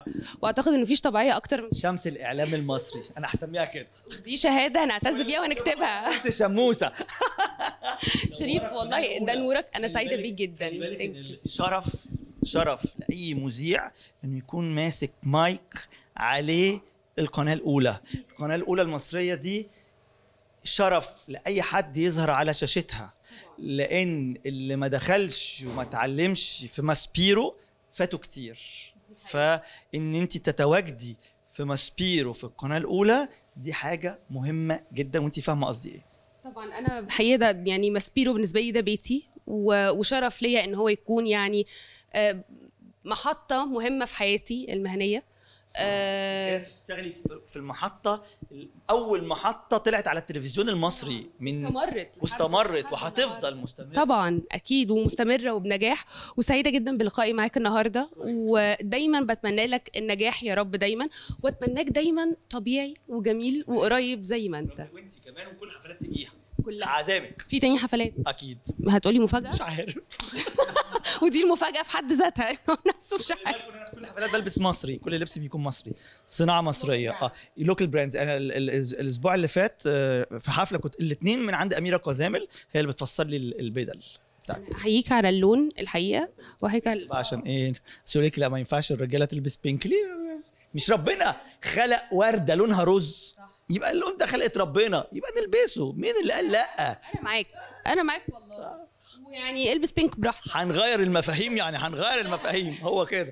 واعتقد ان مفيش طبيعيه اكتر من شمس الاعلام المصري انا هسميها كده دي شهاده هنعتز بيها ونكتبها شمس شموسه شريف والله ده نورك انا خلي سعيده بالك- بيك جدا خلي بالك Thank ان you. الشرف شرف لاي مذيع انه يكون ماسك مايك عليه القناه الاولى القناه الاولى المصريه دي شرف لاي حد يظهر على شاشتها لان اللي ما دخلش وما اتعلمش في ماسبيرو فاتوا كتير فان انت تتواجدي في ماسبيرو في القناه الاولى دي حاجه مهمه جدا وانت فاهمه قصدي ايه طبعا انا بحقيقه ده يعني ماسبيرو بالنسبه لي ده بيتي و- وشرف ليا ان هو يكون يعني آه، محطه مهمه في حياتي المهنيه آه، تشتغلي في- في المحطه اول محطه طلعت على التلفزيون المصري من استمرت واستمرت لحد وهتفضل النهاردة. مستمره طبعا اكيد ومستمره وبنجاح وسعيده جدا بلقائي معاك النهارده ودايما بتمنى لك النجاح يا رب دايما واتمناك دايما طبيعي وجميل وقريب زي ما انت وانت كمان وكل حفلات تجيها كلها عذابك في تاني حفلات اكيد هتقولي مفاجاه مش عارف ودي المفاجاه في حد ذاتها إنه نفسه مش عارف في كل الحفلات بلبس مصري كل لبس بيكون مصري صناعه مصريه اه لوكال براندز انا ال- ال- الاسبوع اللي فات آه، في حفله كنت الاثنين من عند اميره قزامل هي اللي بتفصل لي ال- البدل بتاعتي احييك على اللون الحقيقه واحييك على بقى عشان ايه سوريك لا ما ينفعش الرجاله تلبس بينك ليه مش ربنا خلق ورده لونها رز يبقى اللون ده خلقه ربنا يبقى نلبسه مين اللي قال لا انا معاك انا معاك والله ويعني البس بينك براحتك هنغير المفاهيم يعني هنغير المفاهيم هو كده